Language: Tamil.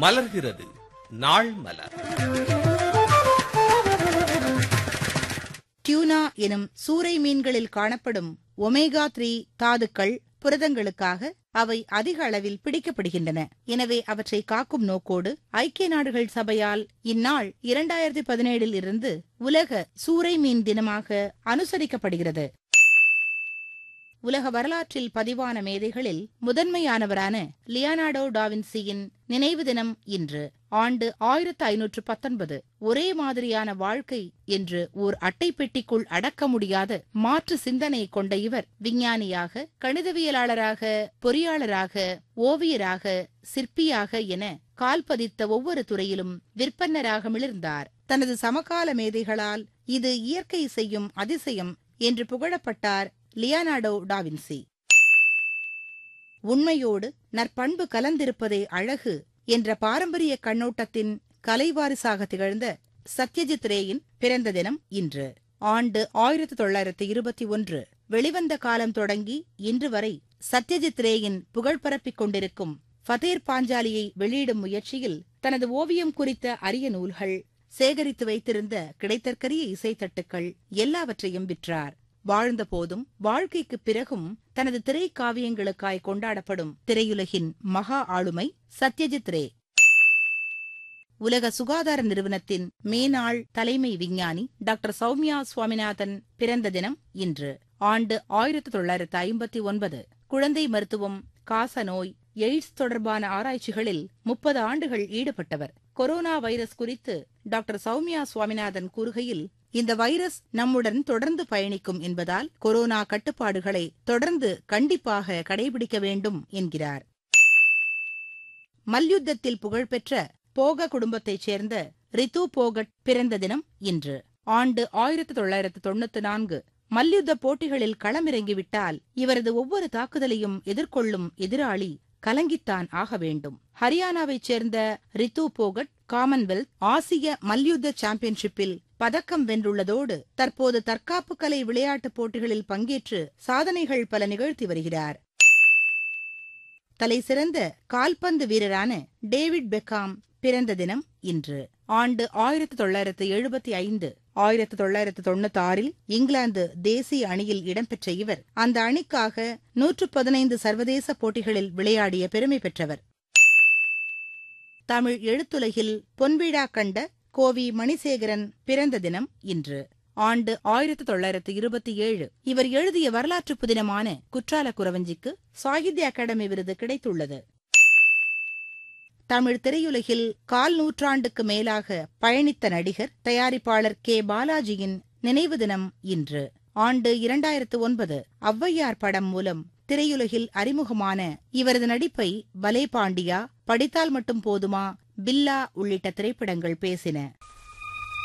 மலர்கிறது நாள் மலர் டியூனா எனும் சூறை மீன்களில் காணப்படும் ஒமேகா த்ரீ தாதுக்கள் புரதங்களுக்காக அவை அதிக அளவில் பிடிக்கப்படுகின்றன எனவே அவற்றை காக்கும் நோக்கோடு ஐக்கிய நாடுகள் சபையால் இந்நாள் இரண்டாயிரத்தி பதினேழில் இருந்து உலக சூறை மீன் தினமாக அனுசரிக்கப்படுகிறது உலக வரலாற்றில் பதிவான மேதைகளில் முதன்மையானவரான லியானார்டோ டாவின்சியின் நினைவு தினம் இன்று ஆண்டு ஆயிரத்து ஐநூற்று பத்தொன்பது ஒரே மாதிரியான வாழ்க்கை என்று ஓர் அட்டைப்பெட்டிக்குள் அடக்க முடியாத மாற்று சிந்தனை கொண்ட இவர் விஞ்ஞானியாக கணிதவியலாளராக பொறியாளராக ஓவியராக சிற்பியாக என கால் பதித்த ஒவ்வொரு துறையிலும் விற்பன்னராக மிளிர்ந்தார் தனது சமகால மேதைகளால் இது இயற்கை செய்யும் அதிசயம் என்று புகழப்பட்டார் லியானார்டோ டாவின்சி உண்மையோடு நற்பண்பு கலந்திருப்பதே அழகு என்ற பாரம்பரிய கண்ணோட்டத்தின் கலைவாரிசாக திகழ்ந்த சத்யஜித் ரேயின் பிறந்த தினம் இன்று ஆண்டு ஆயிரத்தி தொள்ளாயிரத்தி இருபத்தி ஒன்று வெளிவந்த காலம் தொடங்கி இன்று வரை சத்யஜித் ரேயின் புகழ் பரப்பிக் கொண்டிருக்கும் ஃபதேர் பாஞ்சாலியை வெளியிடும் முயற்சியில் தனது ஓவியம் குறித்த அரிய நூல்கள் சேகரித்து வைத்திருந்த கிடைத்தற்கரிய இசைத்தட்டுக்கள் எல்லாவற்றையும் விற்றார் வாழ்ந்த போதும் வாழ்க்கைக்குப் பிறகும் தனது திரைக்காவியங்களுக்காய் கொண்டாடப்படும் திரையுலகின் மகா ஆளுமை சத்யஜித் ரே உலக சுகாதார நிறுவனத்தின் மேனாள் தலைமை விஞ்ஞானி டாக்டர் சௌமியா சுவாமிநாதன் பிறந்த தினம் இன்று ஆண்டு ஆயிரத்தி தொள்ளாயிரத்து ஐம்பத்தி ஒன்பது குழந்தை மருத்துவம் காசநோய் எய்ட்ஸ் தொடர்பான ஆராய்ச்சிகளில் முப்பது ஆண்டுகள் ஈடுபட்டவர் கொரோனா வைரஸ் குறித்து டாக்டர் சௌமியா சுவாமிநாதன் கூறுகையில் இந்த வைரஸ் நம்முடன் தொடர்ந்து பயணிக்கும் என்பதால் கொரோனா கட்டுப்பாடுகளை தொடர்ந்து கண்டிப்பாக கடைபிடிக்க வேண்டும் என்கிறார் மல்யுத்தத்தில் புகழ்பெற்ற போக குடும்பத்தைச் சேர்ந்த ரித்து போகட் பிறந்த தினம் இன்று ஆண்டு ஆயிரத்தி தொள்ளாயிரத்து தொண்ணூத்தி நான்கு மல்யுத்த போட்டிகளில் களமிறங்கிவிட்டால் இவரது ஒவ்வொரு தாக்குதலையும் எதிர்கொள்ளும் எதிராளி கலங்கித்தான் ஆக வேண்டும் ஹரியானாவைச் சேர்ந்த ரித்து போகட் காமன்வெல்த் ஆசிய மல்யுத்த சாம்பியன்ஷிப்பில் பதக்கம் வென்றுள்ளதோடு தற்போது தற்காப்பு கலை விளையாட்டுப் போட்டிகளில் பங்கேற்று சாதனைகள் பல நிகழ்த்தி வருகிறார் தலை சிறந்த கால்பந்து வீரரான டேவிட் பெக்காம் பிறந்த தினம் இன்று ஆண்டு ஆயிரத்தி தொள்ளாயிரத்து எழுபத்தி ஐந்து ஆயிரத்தி தொள்ளாயிரத்து தொண்ணூத்தி ஆறில் இங்கிலாந்து தேசிய அணியில் இடம்பெற்ற இவர் அந்த அணிக்காக நூற்று பதினைந்து சர்வதேச போட்டிகளில் விளையாடிய பெருமை பெற்றவர் தமிழ் எழுத்துலகில் பொன்விழா கண்ட கோவி மணிசேகரன் பிறந்த தினம் இன்று ஆண்டு ஆயிரத்தி தொள்ளாயிரத்து இருபத்தி ஏழு இவர் எழுதிய வரலாற்று புதினமான குற்றால குறவஞ்சிக்கு சாகித்ய அகாடமி விருது கிடைத்துள்ளது தமிழ் திரையுலகில் கால் நூற்றாண்டுக்கு மேலாக பயணித்த நடிகர் தயாரிப்பாளர் கே பாலாஜியின் நினைவு தினம் இன்று ஆண்டு இரண்டாயிரத்து ஒன்பது ஔவையார் படம் மூலம் திரையுலகில் அறிமுகமான இவரது நடிப்பை பலே பாண்டியா படித்தால் மட்டும் போதுமா பில்லா உள்ளிட்ட திரைப்படங்கள் பேசின